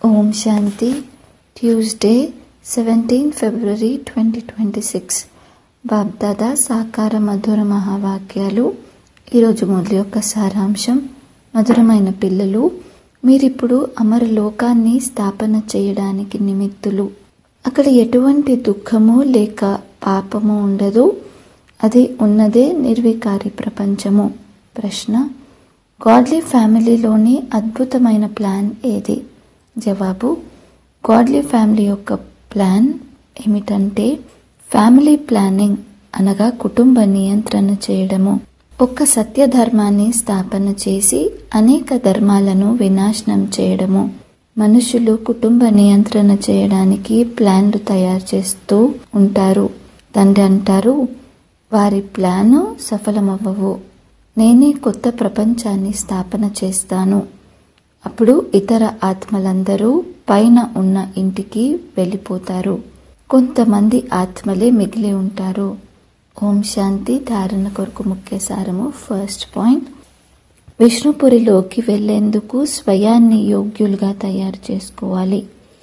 ఓం Shanti Tuesday seventeen February twenty twenty six BapDada సాకార మధుర మహావాక్యాలు ఈరోజు మొదలు యొక్క సారాంశం మధురమైన పిల్లలు మీరిప్పుడు అమర లోకాన్ని స్థాపన చేయడానికి నిమిత్తులు అక్కడ ఎటువంటి దుఃఖము లేక పాపము ఉండదు అది ఉన్నదే నిర్వికారి ప్రపంచము ప్రశ్న గాడ్లీ ఫ్యామిలీలోని అద్భుతమైన ప్లాన్ ఏది జవాబు గాడ్లీ ఫ్యామిలీ యొక్క ప్లాన్ ఏమిటంటే ఫ్యామిలీ ప్లానింగ్ అనగా కుటుంబ నియంత్రణ చేయడము ఒక్క సత్య ధర్మాన్ని స్థాపన చేసి అనేక ధర్మాలను వినాశనం చేయడము మనుషులు కుటుంబ నియంత్రణ చేయడానికి ప్లాన్లు తయారు చేస్తూ ఉంటారు తండ్రి అంటారు వారి ప్లాను సఫలమవ్వవు నేనే కొత్త ప్రపంచాన్ని స్థాపన చేస్తాను అప్పుడు ఇతర ఆత్మలందరూ పైన ఉన్న ఇంటికి వెళ్ళిపోతారు కొంతమంది ఆత్మలే మిగిలి ఉంటారు ఓం శాంతి ధారణ కొరకు ముఖ్య సారము ఫస్ట్ పాయింట్ విష్ణుపురిలోకి వెళ్లేందుకు స్వయాన్ని యోగ్యులుగా తయారు చేసుకోవాలి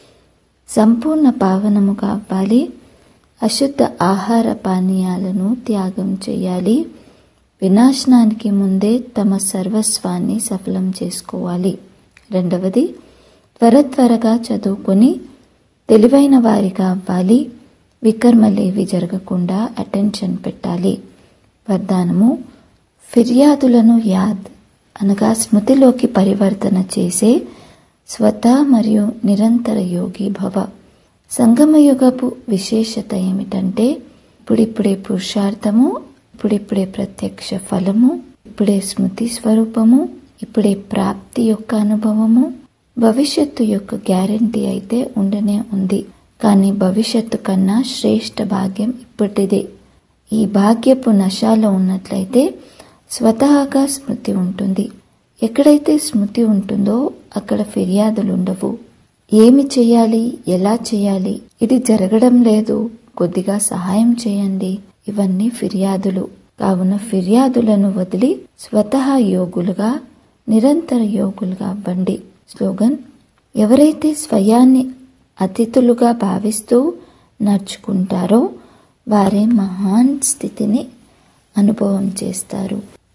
సంపూర్ణ పావనముగా అవ్వాలి అశుద్ధ ఆహార పానీయాలను త్యాగం చేయాలి వినాశనానికి ముందే తమ సర్వస్వాన్ని సఫలం చేసుకోవాలి రెండవది త్వర త్వరగా చదువుకొని తెలివైన వారిగా అవ్వాలి వికర్మలేవి జరగకుండా అటెన్షన్ పెట్టాలి వరదానము ఫిర్యాదులను యాద్ అనగా స్మృతిలోకి పరివర్తన చేసే స్వత మరియు నిరంతర యోగి భవ సంగమయుగపు విశేషత ఏమిటంటే ఇప్పుడిప్పుడే పురుషార్థము ఇప్పుడిప్పుడే ప్రత్యక్ష ఫలము ఇప్పుడే స్మృతి స్వరూపము ఇప్పుడే ప్రాప్తి యొక్క అనుభవము భవిష్యత్తు యొక్క గ్యారంటీ అయితే ఉండనే ఉంది కానీ భవిష్యత్తు కన్నా శ్రేష్ఠ భాగ్యం ఇప్పటిదే ఈ భాగ్యపు నశాలో ఉన్నట్లయితే స్వతహాగా స్మృతి ఉంటుంది ఎక్కడైతే స్మృతి ఉంటుందో అక్కడ ఫిర్యాదులు ఉండవు ఏమి చేయాలి ఎలా చేయాలి ఇది జరగడం లేదు కొద్దిగా సహాయం చేయండి ఇవన్నీ ఫిర్యాదులు కావున ఫిర్యాదులను వదిలి స్వతహా యోగులుగా నిరంతర యోగులుగా అవ్వండి స్లోగన్ ఎవరైతే స్వయాన్ని అతిథులుగా భావిస్తూ నడుచుకుంటారో వారే మహాన్ స్థితిని అనుభవం చేస్తారు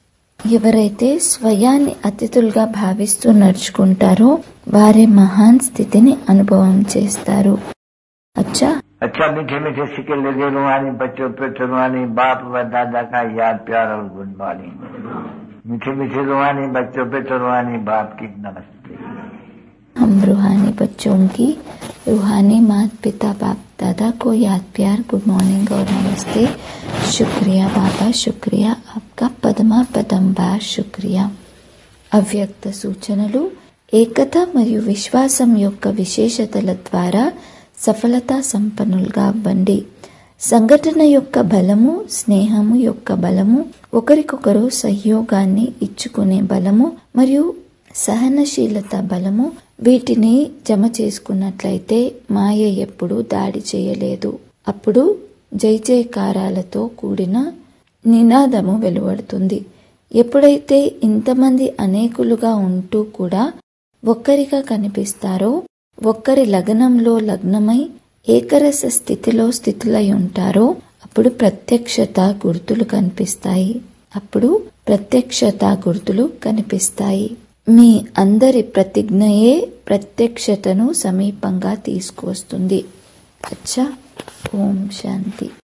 ఎవరైతే స్వయాన్ని అతిథులుగా భావిస్తూ నడుచుకుంటారో వారే మహాన్ స్థితిని అనుభవం చేస్తారు అచ్చా अच्छा मीठे मीठे सिक्के लगे रुहानी बच्चों पे रुहानी बाप व दादा का याद प्यार और गुड मॉर्निंग मीठे मीठे रुहानी बच्चों पे रुहानी बाप की नमस्ते हम रूहानी बच्चों की रूहानी माता पिता बाप दादा को याद प्यार गुड मॉर्निंग और नमस्ते शुक्रिया बाबा शुक्रिया आपका పదమా పదం బార్ శుక్రియా అవ్యక్త సూచనలు ఏకత మరియు విశ్వాసం యొక్క విశేషతల ద్వారా సఫలతా సంపన్నులుగా అవ్వండి సంఘటన యొక్క బలము స్నేహము యొక్క బలము ఒకరికొకరు సహయోగాన్ని ఇచ్చుకునే బలము మరియు సహనశీలత బలము వీటిని జమ చేసుకున్నట్లయితే మాయ ఎప్పుడూ దాడి చేయలేదు అప్పుడు జై జయకారాలతో కూడిన నినాదము వెలువడుతుంది ఎప్పుడైతే ఇంతమంది అనేకులుగా ఉంటూ కూడా ఒక్కరిగా కనిపిస్తారో ఒక్కరి లగ్నంలో లగ్నమై ఏకరస స్థితిలో స్థితులై ఉంటారో అప్పుడు ప్రత్యక్షత గుర్తులు కనిపిస్తాయి అప్పుడు ప్రత్యక్షత గుర్తులు కనిపిస్తాయి మీ అందరి ప్రతిజ్ఞయే ప్రత్యక్షతను సమీపంగా తీసుకువస్తుంది అచ్చా ఓం శాంతి